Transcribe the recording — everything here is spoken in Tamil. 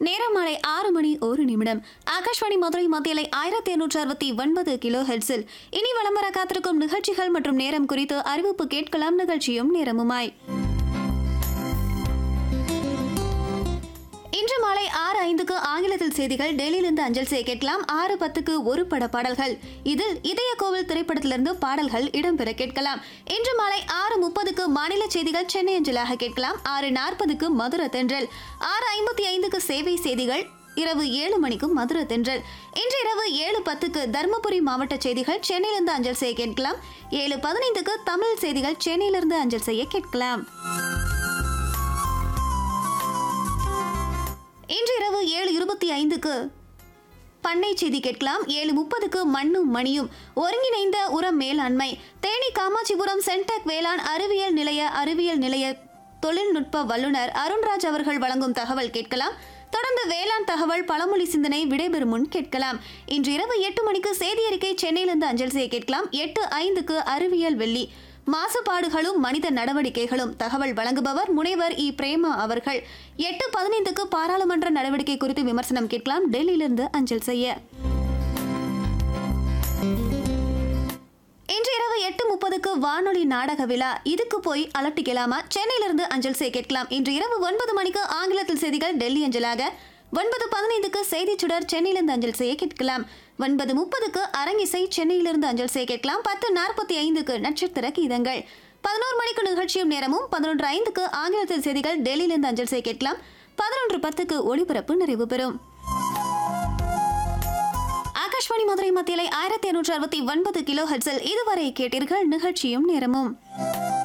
நேரம் மாலை ஆறு மணி ஒரு நிமிடம் ஆகாஷ்வாணி மதுரை மத்தியலை ஆயிரத்தி எண்ணூற்று அறுபத்தி ஒன்பது கிலோ ஹெர்ட்ஸில் இனி வலம் வர காத்திருக்கும் நிகழ்ச்சிகள் மற்றும் நேரம் குறித்து அறிவிப்பு கேட்கலாம் நிகழ்ச்சியும் நேரமுமாய் இன்று மாலை ஆறு ஐந்துக்கு ஆங்கிலத்தில் செய்திகள் டெல்லியிலிருந்து அஞ்சல் செய்ய கேட்கலாம் ஆறு பத்துக்கு ஒரு பட பாடல்கள் இதில் இதய கோவில் திரைப்படத்திலிருந்து பாடல்கள் இடம்பெற கேட்கலாம் இன்று மாலை ஆறு முப்பதுக்கு மாநில செய்திகள் சென்னை அஞ்சலாக கேட்கலாம் ஆறு நாற்பதுக்கு மதுர தென்றல் ஆறு ஐம்பத்தி ஐந்துக்கு சேவை செய்திகள் இரவு ஏழு மணிக்கு மதுர தென்றல் இன்று இரவு ஏழு பத்துக்கு தருமபுரி மாவட்ட செய்திகள் சென்னையிலிருந்து அஞ்சல் செய்ய கேட்கலாம் ஏழு பதினைந்துக்கு தமிழ் செய்திகள் சென்னையிலிருந்து அஞ்சல் செய்ய கேட்கலாம் இன்று இரவு ஏழு இருபத்தி ஐந்துக்கு பண்ணை செய்தி கேட்கலாம் ஏழு முப்பதுக்கு மண்ணும் மணியும் ஒருங்கிணைந்த உரம் மேலாண்மை தேனி காமாட்சிபுரம் சென்டெக் வேளாண் அறிவியல் நிலைய அறிவியல் நிலைய தொழில்நுட்ப வல்லுநர் அருண்ராஜ் அவர்கள் வழங்கும் தகவல் கேட்கலாம் தொடர்ந்து வேளாண் தகவல் பழமொழி சிந்தனை விடைபெறும் முன் கேட்கலாம் இன்று இரவு எட்டு மணிக்கு செய்தி அறிக்கை சென்னையிலிருந்து அஞ்சல் செய்ய கேட்கலாம் எட்டு ஐந்துக்கு அறிவியல் வெள்ளி மாசுபாடுகளும் மனித நடவடிக்கைகளும் தகவல் வழங்குபவர் முனைவர் இ பிரேமா அவர்கள் எட்டு பதினைந்துக்கு பாராளுமன்ற நடவடிக்கை குறித்து விமர்சனம் கேட்கலாம் டெல்லியிலிருந்து அஞ்சல் செய்ய இன்று இரவு எட்டு முப்பதுக்கு வானொலி நாடக விழா இதுக்கு போய் அலட்டிக்கலாமா சென்னையிலிருந்து அஞ்சல் செய்ய கேட்கலாம் இன்று இரவு ஒன்பது மணிக்கு ஆங்கிலத்தில் செய்திகள் டெல்லி அஞ்சலாக ஒன்பது பதினைந்துக்கு செய்தி சுடர் சென்னையிலிருந்து அஞ்சல் செய்ய கேட்கலாம் ஒன்பது முப்பதுக்கு அரங்கிசை சென்னையிலிருந்து அஞ்சல் செய்ய கேட்கலாம் பத்து நாற்பத்தி ஐந்துக்கு நட்சத்திர கீதங்கள் பதினோரு மணிக்கு நிகழ்ச்சியும் நேரமும் பதினொன்று ஐந்துக்கு ஆங்கிலத்தில் செய்திகள் டெல்லியிலிருந்து அஞ்சல் செய்ய கேட்கலாம் பதினொன்று பத்துக்கு ஒளிபரப்பு நிறைவு பெறும் ஆகாஷ்வாணி மதுரை மத்தியலை ஆயிரத்தி இருநூற்றி அறுபத்தி ஒன்பது கிலோ ஹெட்ஸில் இதுவரை கேட்டீர்கள் நிகழ்ச்சியும் நேரமும்